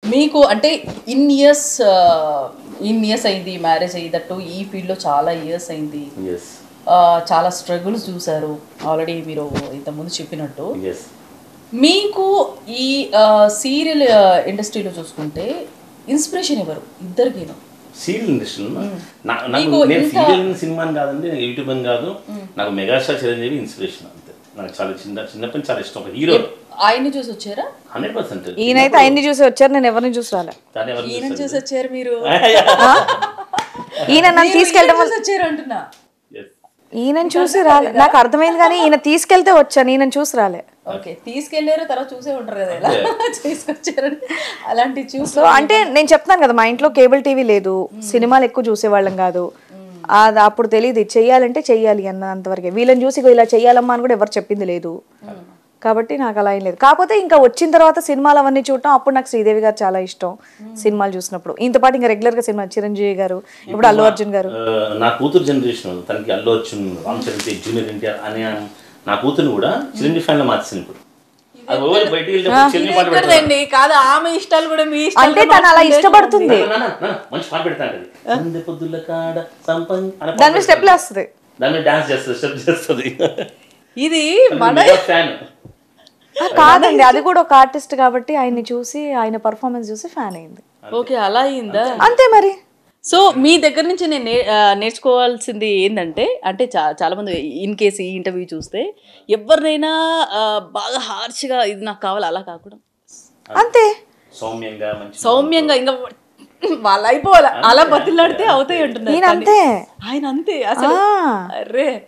మీకు అంటే in years in years అయింది మ్యారేజ్ అయ్యేటట్టు ఈ ఫీల్డ్లో చాలా ఇయర్స్ అయింది ఎస్ ఆ, చాలా స్ట్రగుల్స్ చూసారు ఆల్రెడీ మీరు ఇంతకుముందు చెప్పినట్టు ఎస్ మీకు ఈ సీరియల్ ఇండస్ట్రీలో చూసుకుంటే ఇన్స్పిరేషన్ ఎవరు ఇద్దరికిను సీరియల్ ఇండస్ట్రీలో నా- నాకు మీకు నేను ఇంత- సీరియల్ సినిమాని కాదండి నేను యూట్యూబ్ అని కాదు నాకు మెగాస్టార్ చిరంజీవి ఇన్స్పిరేషన్ అంతే నాకు చాలా చిన్న చిన్నప్పటి నుంచి చాలా ఇష్టం ఒక హీరో ఆయన్ని చూసి వచ్చారా హండ్రెడ్ పర్సెంట్ ఈయనైతే ఆయన్ని చూసి వచ్చారు నేను ఎవరిని చూసి రాలే దాన్ని ఎవరు ఈయన చూసి వచ్చారు మీరు ఈయన నన్ను మీరు తీసుకెళ్ళడం ఈయన చూసి వచ్చారు అంటున్నా Yes. ఈయనని చూసి రాలే నాకు అర్థమైంది కానీ ఈయన తీసుకెళ్తే వచ్చాను ఈయన చూసి రాలే ఓకే తీసుకెళ్లారు తర్వాత చూసే ఉంటారు కదా ఇలా తీసుకొచ్చారని అలాంటి చూసి సో అంటే నేను చెప్తాను కదా మా ఇంట్లో కేబుల్ టీవీ లేదు సినిమాలు ఎక్కువ చూసేవాళ్ళం కాదు అది అప్పుడు తెలియదు చెయ్యాలంటే చెయ్యాలి అన్న అంతవరకే వీళ్ళని చూసి ఇగో ఇలా చెయ్యాలమ్మా అని కూడా ఎవరు చెప్పింది లేదు కాబట్టి నాకు అలా ఏం లేదు కాకపోతే ఇంకా వచ్చిన తర్వాత సినిమాలు అవన్నీ చూడటం అప్పుడు నాకు శ్రీదేవి గారు చాలా ఇష్టం సినిమాలు చూసినప్పుడు ఇంత పాటు ఇంకా రెగ్యులర్ గా సినిమా చిరంజీవి గారు ఇప్పుడు అల్లు అర్జున్ గారు ఆ, నా కూతురు జనరేషన్ తనకి అల్లు అర్జున్ రామ్ చరణ్ తేజ్, జూనియర్ ఎన్టీఆర్ అనే నా కూతురు కూడా చిరంజీవి ఫ్యాన్ లో మార్చింది ఇప్పుడు అది ఓవర్ బయటికి వెళ్ళినప్పుడు చిరంజీవి పాట పెడతాను ఎక్కడదండి కాదు ఆమె ఇష్టాలు కూడా మీ ఇష్టాలు అంటే తను అలా ఇష్టపడుతుంది మంచి పాట పెడతాంటది సందె పొద్దుల కాడ సంపం అనే పాట దాని మీద స్టెప్లు వస్తుంది దాని మీద డాన్స్ చేస్తుంది స్టెప్ చేస్తుంది ఇది మన ఫ్యాన్ ఆ, కాదండి అది కూడా ఒక ఆర్టిస్ట్ కాబట్టి ఆయన్ని చూసి ఆయన పర్ఫార్మెన్స్ చూసి ఫ్యాన్ అయింది ఓకే అలా అయిందా అంతే మరి సో మీ దగ్గర నుంచి నేను నే- ఆ, నేర్చుకోవాల్సింది ఏంటంటే అంటే చా చాలా మంది ఇన్ కేసు ఈ ఇంటర్వ్యూ చూస్తే ఎవరినైనా ఆ, బాగా హార్ష్గా ఇది నాకు కావాలి అలా కాకుండా అంతే సౌమ్యంగా మంచి సౌమ్యంగా ఇంకా వాళ్ళు అయిపోవాలి అలా బతిలాడితే అవుతాయి అంటున్నారు ఈయన అంతే ఆయన అంతే అసలు ఆ. అరే